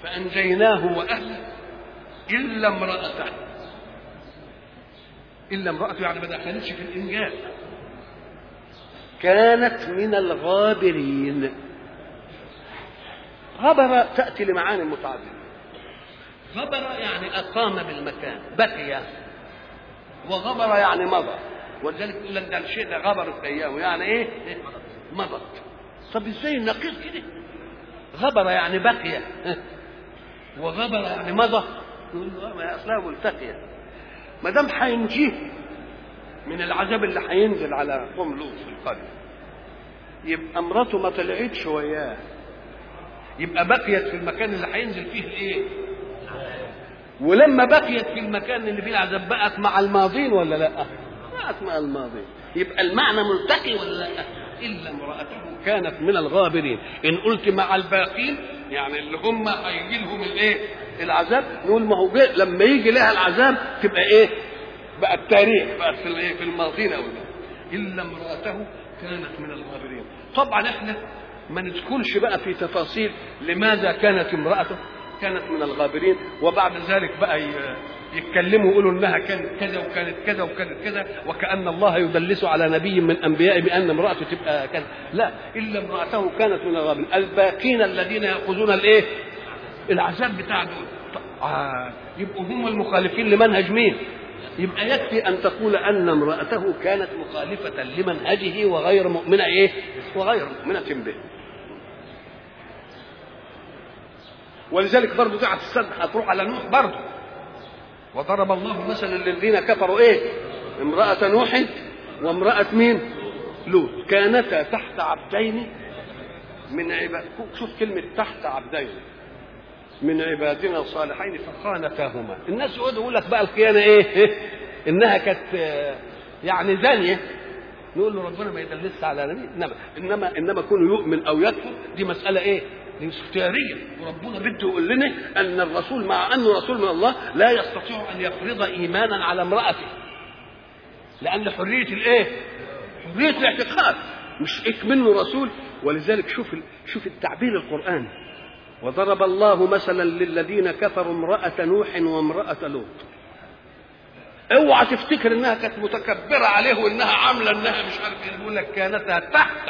فانجيناه واهله الا امراته الا امراته يعني ما دخلتش في الانجاز كانت من الغابرين غبر تاتي لمعاني متعدده غبر يعني اقام بالمكان بقي وغبر يعني مضى ولذلك يقول لك ده الشيء ده غبرت ايامه يعني ايه؟ مضت طب ازاي النقيض كده؟ غبر يعني بقي وغبر يعني مضى نقول له ما هي اصلها ملتقيه ما دام هينجيه من العذاب اللي هينزل على قوم لوط في القريه يبقى مراته ما طلعتش وياه يبقى بقيت في المكان اللي هينزل فيه الايه؟ ولما بقيت في المكان اللي فيه العذاب بقت مع الماضين ولا لا؟ بقت مع الماضين يبقى المعنى ملتقي ولا لا؟ الا امراته كانت من الغابرين ان قلت مع الباقين يعني اللي هم هيجي لهم الايه؟ العذاب نقول ما هو جاي لما يجي لها العذاب تبقى ايه؟ بقى التاريخ بقى في الايه؟ في الماضين او الا امراته كانت من الغابرين طبعا احنا ما ندخلش بقى في تفاصيل لماذا كانت امرأته كانت من الغابرين وبعد ذلك بقى يتكلموا يقولوا انها كانت كذا وكانت كذا وكانت كذا وكأن الله يدلس على نبي من انبيائه بان امرأته تبقى كذا لا الا امرأته كانت من الغابرين الباقين الذين ياخذون الايه العذاب بتاع دول آه يبقوا هم المخالفين لمنهج مين يبقى يكفي ان تقول ان امرأته كانت مخالفة لمنهجه وغير مؤمنة ايه وغير مؤمنة به ولذلك برضه ساعة السد هتروح على نوح برضه وضرب الله مثلا للذين كفروا ايه امرأة نوح وامرأة مين لوط كانتا تحت عبدين من عباد شوف كلمة تحت عبدين من عبادنا الصالحين فخانتاهما الناس يقعدوا يقول لك بقى الخيانة ايه انها كانت يعني زانية نقول له ربنا ما يدلسش على نبي انما انما انما كونه يؤمن او يكفر دي مسألة ايه دي اختيارية وربنا بده يقول لنا ان الرسول مع انه رسول من الله لا يستطيع ان يفرض ايمانا على امرأته لان حرية الايه حرية الاعتقاد مش إك منه رسول ولذلك شوف شوف التعبير القرآني وضرب الله مثلا للذين كفروا امرأة نوح وامرأة لوط اوعى تفتكر انها كانت متكبرة عليه وانها عاملة انها مش عارف ايه يقول لك كانتا تحت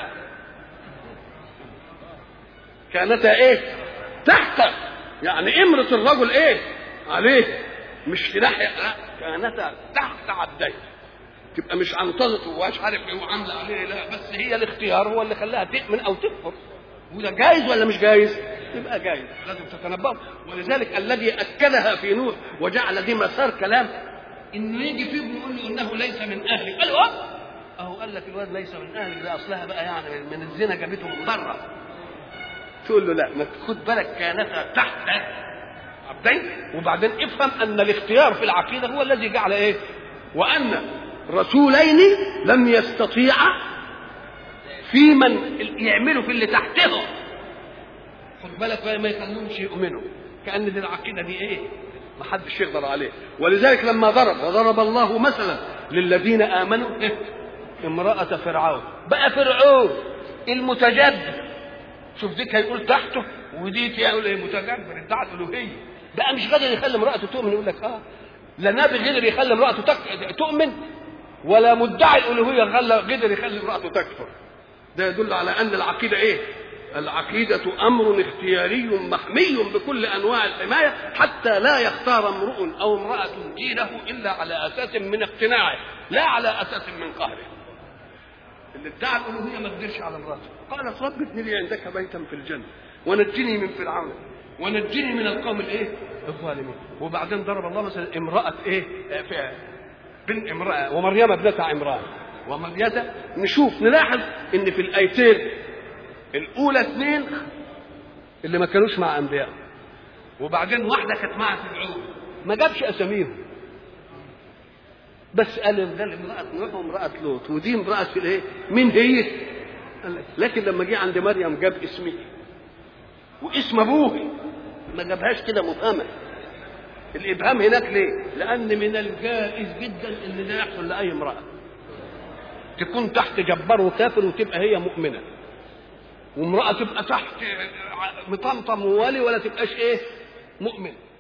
كانتا ايه تحت يعني امرة الرجل ايه عليه مش في ناحية لا كانتا تحت عبدين تبقى مش عنطزت ومش عارف ايه وعامله عليه لا بس هي الاختيار هو اللي خلاها تؤمن او تكفر وده جايز ولا مش جايز؟ يبقى جايز لازم تتنبهوا ولذلك الذي اكدها في نوح وجعل دي مسار كلام انه يجي فيه يقول له انه ليس من اهلك قال له اهو قال لك الواد ليس من اهلك ده اصلها بقى يعني من الزنا جابته من بره تقول له لا ما خد بالك كانتا تحت عبدين وبعدين افهم ان الاختيار في العقيده هو الذي جعل ايه؟ وان رسولين لم يستطيعا في من يعملوا في اللي تحتهم خد بالك ما يخلوهمش يؤمنوا كان دي العقيده دي ايه ما حدش يقدر عليه ولذلك لما ضرب وضرب الله مثلا للذين امنوا إيه؟ امراه فرعون بقى فرعون المتجبر شوف ديك هيقول تحته وديك يقول ايه متجبر ادعى الالوهيه بقى مش قادر يخلي امراته تؤمن يقول لك اه لا نبي قدر يخلي امراته تك... تؤمن ولا مدعي الالوهيه خلى قدر يخلي امراته تكفر ده يدل على ان العقيده ايه العقيدة أمر اختياري محمي بكل أنواع الحماية حتى لا يختار امرؤ أو امرأة دينه إلا على أساس من اقتناعه لا على أساس من قهره اللي ادعى الألوهية ما قدرش على امرأته قالت رب ابن لي عندك بيتا في الجنة ونجني من فرعون ونجني من القوم الايه الظالمين وبعدين ضرب الله مثلا امرأة ايه بنت امرأة ومريم ابنة عمران ومريم نشوف نلاحظ ان في الايتين الاولى اثنين اللي ما كانوش مع انبياء وبعدين واحده كانت مع فرعون ما جابش اساميهم بس قال ده امراه نوح وامراه لوط ودي امراه في الايه مين هي لكن لما جه عند مريم جاب اسمي واسم ابوه ما جابهاش كده مبهمه الابهام هناك ليه لان من الجائز جدا ان ده يحصل لاي امراه تكون تحت جبار وكافر وتبقى هي مؤمنه وامراه تبقى تحت مطمطم وولي ولا تبقاش ايه مؤمن